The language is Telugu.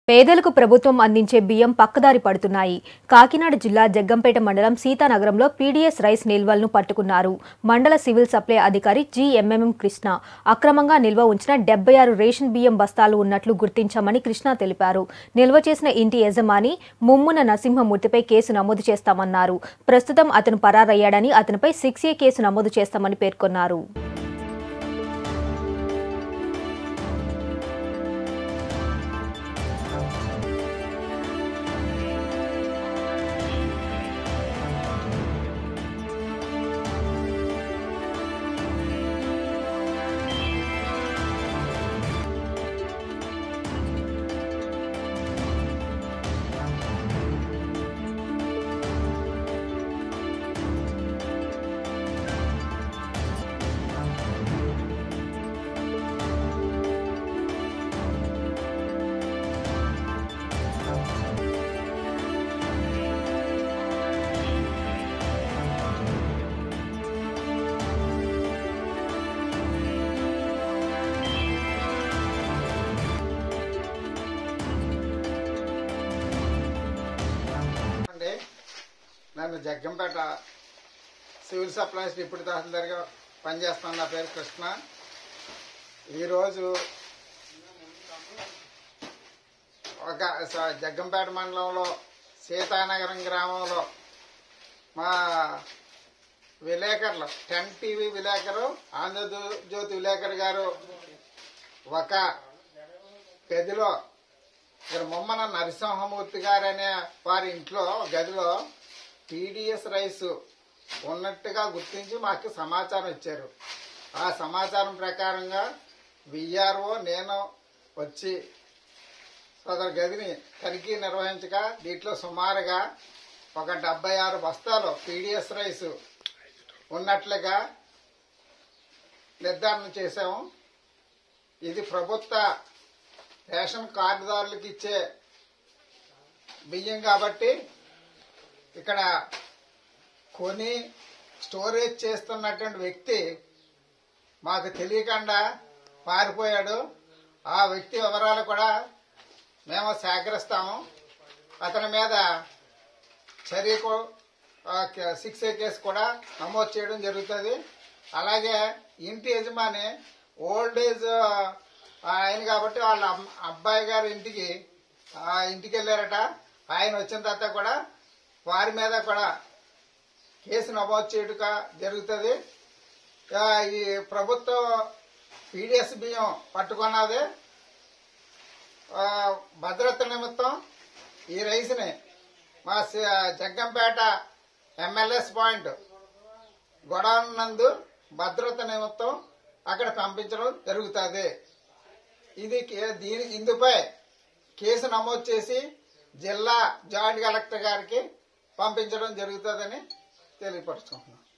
పేదలకు ప్రభుత్వం అందించే బియ్యం పక్కదారి పడుతున్నాయి కాకినాడ జిల్లా జగ్గంపేట మండలం సీతానగరంలో పీడీఎస్ రైస్ నిల్వలను పట్టుకున్నారు మండల సివిల్ సప్లై అధికారి జిఎంఎంఎం కృష్ణ అక్రమంగా నిల్వ ఉంచిన డెబ్బై ఆరు రేషన్ బియ్యం బస్తాలు ఉన్నట్లు గుర్తించామని కృష్ణ తెలిపారు నిల్వ చేసిన ఇంటి యజమాని ముమ్మున నరసింహమూర్తిపై కేసు నమోదు చేస్తామన్నారు ప్రస్తుతం అతను పరారయ్యాడని అతనిపై సిక్స్ ఏ కేసు నమోదు చేస్తామని పేర్కొన్నారు అండి నన్ను జగ్గంపేట సివిల్ సప్లైస్ డిప్యూటీ తహసీల్దార్గా పనిచేస్తాను నా పేరు కృష్ణ ఈరోజు ఒక స- జగ్గంపేట మండలంలో సీతానగరం గ్రామంలో మా విలేకరులు టెన్ టీవీ విలేకరు ఆంధ్రజ్యోతి విలేకరు గారు ఒక గదిలో ఇక్కడ మొమ్మన నరసింహమూర్తి గారు అనే వారి ఇంట్లో గదిలో టీడీఎస్ రైస్ ఉన్నట్టుగా గుర్తించి మాకు సమాచారం ఇచ్చారు ఆ సమాచారం ప్రకారంగా విఆర్ఓ నేను వచ్చి సదరు గదిని తనిఖీ నిర్వహించగా దీంట్లో సుమారుగా ఒక డెబ్బై ఆరు బస్తాలు పీడిఎస్ రైస్ ఉన్నట్లుగా నిర్ధారణ చేశాము ఇది ప్రభుత్వ రేషన్ కార్డుదారులకు ఇచ్చే బియ్యం కాబట్టి ఇక్కడ కొని స్టోరేజ్ చేస్తున్నటువంటి వ్యక్తి మాకు తెలియకుండా పారిపోయాడు ఆ వ్యక్తి వివరాలు కూడా మేము సేకరిస్తాము అతని మీద చర్యకు సిక్స్ ఏ కేసు కూడా నమోదు చేయడం జరుగుతుంది అలాగే ఇంటి యజమాని ఓల్డ్ ఏజ్ ఆయన కాబట్టి వాళ్ళ అమ్- అబ్బాయి గారి ఇంటికి ఆ ఇంటికి వెళ్ళారట ఆయన వచ్చిన తర్వాత కూడా వారి మీద కూడా కేసు నమోదు చేయటక జరుగుతుంది ఆ, ఈ ప్రభుత్వం పీడిఎస్ బియ్యం పట్టుకున్నది ఆ, భద్రత నిమిత్తం ఈ రైస్ని మా సి- జగ్గంపేట ఎమ్మెల్యేస్ పాయింట్ గొడవన్ నందు భద్రత నిమిత్తం అక్కడ పంపించడం జరుగుతుంది ఇది కే- దీని ఇందుపై కేసు నమోదు చేసి జిల్లా జాయింట్ కలెక్టర్ గారికి పంపించడం జరుగుతుందని తెలియపరుచుకుంటున్నాం